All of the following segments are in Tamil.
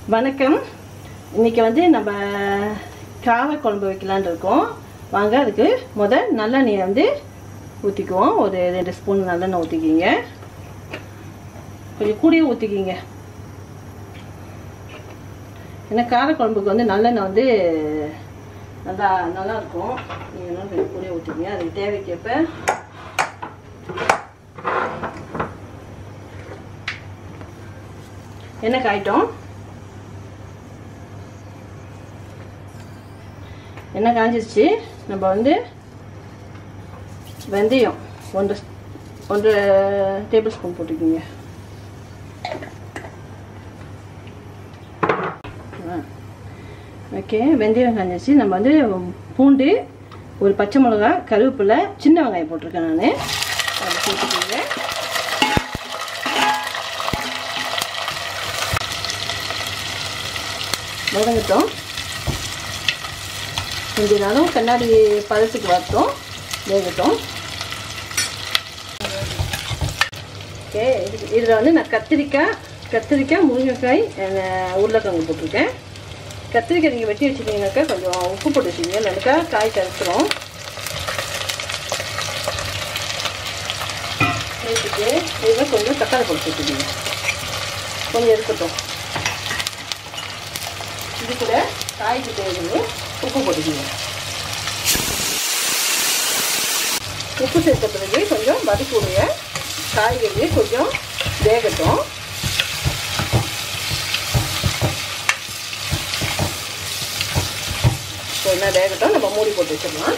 வணக்கம் இன்னைக்கு வந்து நம்ம காவை குழம்பு வைக்கலான்னு இருக்கோம் வாங்க அதுக்கு முத நல்லெண்ணெயை வந்து ஊற்றிக்குவோம் ஒரு ரெண்டு ஸ்பூன் நல்லெண்ணெய் ஊற்றிக்கிங்க கொஞ்சம் கூடயே ஊற்றிக்கிங்க ஏன்னா கார குழம்புக்கு வந்து நல்லெண்ணெய் வந்து நல்லா நல்லா இருக்கும் நீங்கள் கொஞ்சம் கூடயே ஊற்றிக்கிங்க அதுக்கு தேவைக்கேற்ப என்ன காயிட்டோம் எண்ணெய் காஞ்சிருச்சு நம்ம வந்து வெந்தயம் ஒன்று ஒன்று டேபிள் ஸ்பூன் போட்டுக்கிங்க ஓகே வெந்தயம் காஞ்சிருச்சு நம்ம வந்து பூண்டு ஒரு பச்சை மிளகா கருவேப்பிலை சின்ன வெங்காயம் போட்டிருக்கேன் நான் அதை சேர்த்துக்கிங்க வதங்கட்டும் கொஞ்ச நேரம் கண்ணாடி பதத்துக்கு வரட்டும் வேகட்டும் ஓகே இது இதில் வந்து நான் கத்திரிக்காய் கத்திரிக்காய் முருங்கைக்காய் அஹ், உருளைக்கிழங்கு போட்டிருக்கேன் கத்திரிக்காய் நீங்கள் வெட்டி வச்சுட்டீங்கன்னாக்கா கொஞ்சம் உப்பு போட்டு வச்சுக்கோங்க இல்லைனாக்கா காய் கரைச்சிரும் சேர்த்துட்டு இதில் கொஞ்சம் தக்காளி போட்டு வச்சுக்கோங்க கொஞ்சம் இருக்கட்டும் இது கூட காய்க்கு தேவையான உப்பு போட்டுக்கோங்க உப்பு சேர்த்த பிறகு கொஞ்சம் வதக்கி விடுங்க காய்கறி கொஞ்சம் வேகட்டும் கொஞ்சம் வேகட்டும் நம்ம மூடி போட்டு வச்சிடலாம்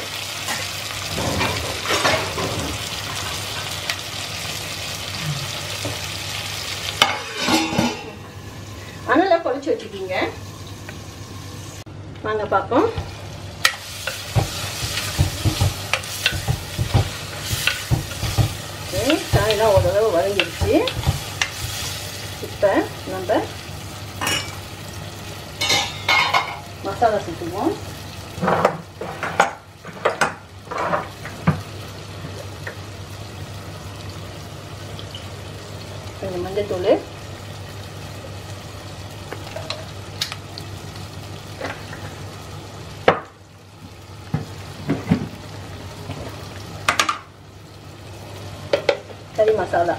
அனலை குறைச்சி வச்சுக்கிங்க வாங்க பார்ப்போம் ஓகே, காயெல்லாம் ஓரளவு வதங்கிடுச்சு இப்போ நம்ம மசாலா சேர்த்துக்குவோம் கொஞ்சம் மஞ்சத்தூள் கறி மசாலா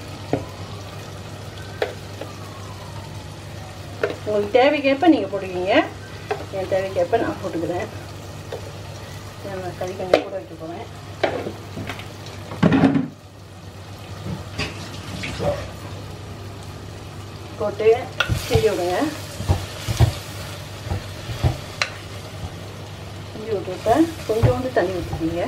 உங்களுக்கு தேவைக்கேற்ப நீங்கள் போட்டுக்கிங்க என் தேவைக்கேற்ப நான் போட்டுக்கிறேன் நான் கறி கொஞ்சம் கூட வைக்க போகிறேன் போட்டு கிண்டி விடுங்க கிண்டி விட்டுருப்ப கொஞ்சோண்டு தண்ணி ஊற்றிக்கிங்க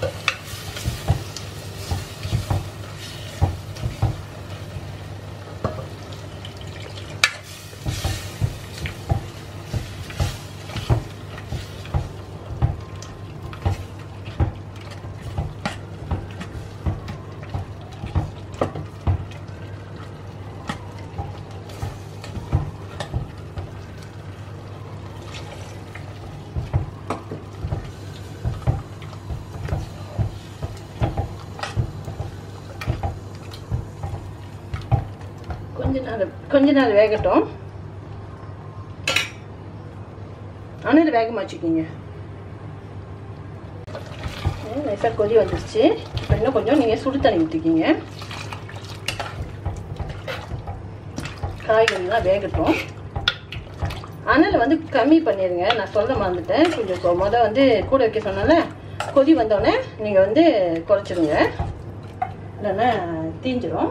கொஞ்ச நேரம் கொஞ்ச நேரம் வேகட்டும் அனல் வேகமாக வச்சுக்கிங்க லேசாக கொதி வந்துருச்சு இப்போ இன்னும் கொஞ்சம் நீங்கள் சுடு தண்ணி ஊற்றிக்கிங்க காய்கறிலாம் வேகட்டும் அனல் வந்து கம்மி பண்ணிடுங்க நான் சொல்ல மறந்துட்டேன் கொஞ்சம் கொ- முத வந்து கூட வைக்க சொன்னால கொதி வந்தோடனே நீங்கள் வந்து குறைச்சிருங்க இல்லைன்னா தீஞ்சிரும்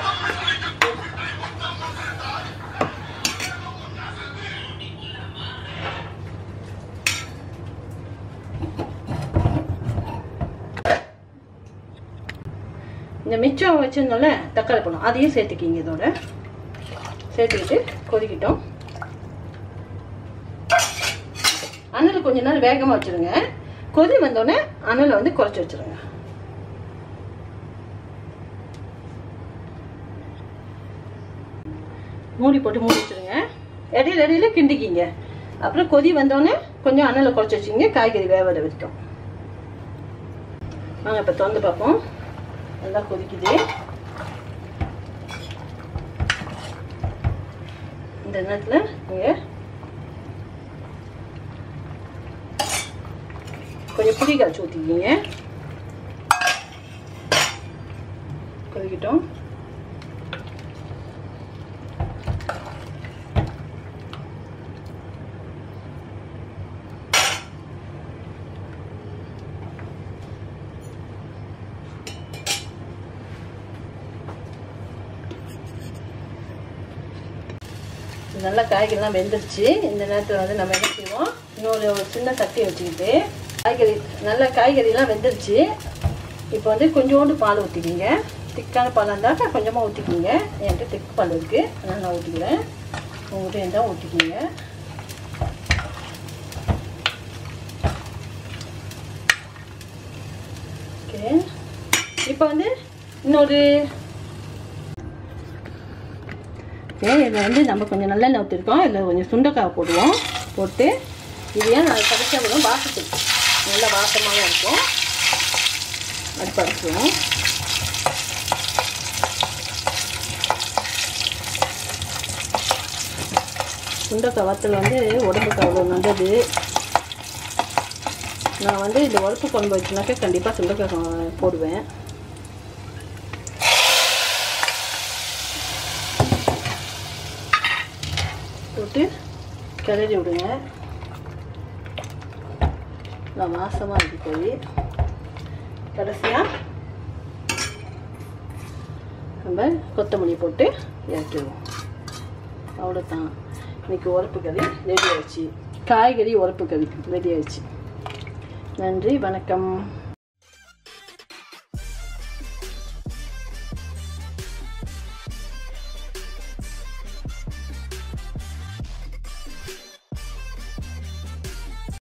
இந்த மிச்சம் வச்சிருந்தோம்ல தக்காளி பழம் அதையும் சேர்த்துக்கிங்க இதோட சேர்த்துக்கிட்டு கொதிக்கிட்டோம் அனல் கொஞ்ச நேரம் வேகமாக வச்சிருங்க கொதி வந்தோடனே அனலை வந்து குறைச்சி வச்சிருங்க மூடி போட்டு மூடி வச்சிருங்க இடையில இடையில கிண்டிக்கிங்க அப்புறம் கொதி வந்தோடனே கொஞ்சம் அனலை குறைச்சி வச்சுங்க காய்கறி வேவத வரைக்கும் வாங்க இப்போ திறந்து பார்ப்போம் நல்லா கொதிக்குது இந்த நேரத்தில் நீங்கள் கொஞ்சம் புளி காய்ச்சி ஊற்றிக்கிங்க கொதிக்கட்டும் நல்லா காய்கறிலாம் வெந்துருச்சு இந்த நேரத்தில் வந்து நம்ம என்ன செய்வோம் இன்னொரு ஒரு சின்ன சட்டி வச்சுக்கிட்டு காய்கறி நல்லா காய்கறிலாம் வெந்துருச்சு இப்போ வந்து கொஞ்சோண்டு பால் ஊற்றிக்கிங்க திக்கான பால் இருந்தாக்கா கொஞ்சமாக ஊற்றிக்கிங்க என்கிட்ட திக்கு பால் இருக்குது அதனால் நான் ஊற்றிக்கிறேன் உங்கள்கிட்ட இருந்தால் ஊற்றிக்கிங்க ஓகே இப்போ வந்து இன்னொரு ஓகே இதில் வந்து நம்ம கொஞ்சம் நல்லெண்ணெய் ஊற்றிருக்கோம் இதில் கொஞ்சம் சுண்டைக்காய் போடுவோம் போட்டு இது ஏன் நான் கடைசியாக விடும் வாசத்துக்கு நல்ல வாசமாக இருக்கும் அடுப்பு அடிச்சுவோம் சுண்டைக்காய் வத்தல் வந்து உடம்புக்கு அவ்வளோ நல்லது நான் வந்து இந்த உடம்பு குழம்பு வச்சுனாக்கா கண்டிப்பாக சுண்டைக்காய் போடுவேன் போட்டு கிளறி விடுங்க நான் வாசமாக இருக்கு போய் கடைசியாக நம்ம கொத்தமல்லி போட்டு இறக்கிடுவோம் அவ்வளோதான் இன்னைக்கு உரப்பு கறி ரெடி ஆயிடுச்சு காய்கறி உரப்பு கறி ரெடி ஆயிடுச்சு நன்றி வணக்கம்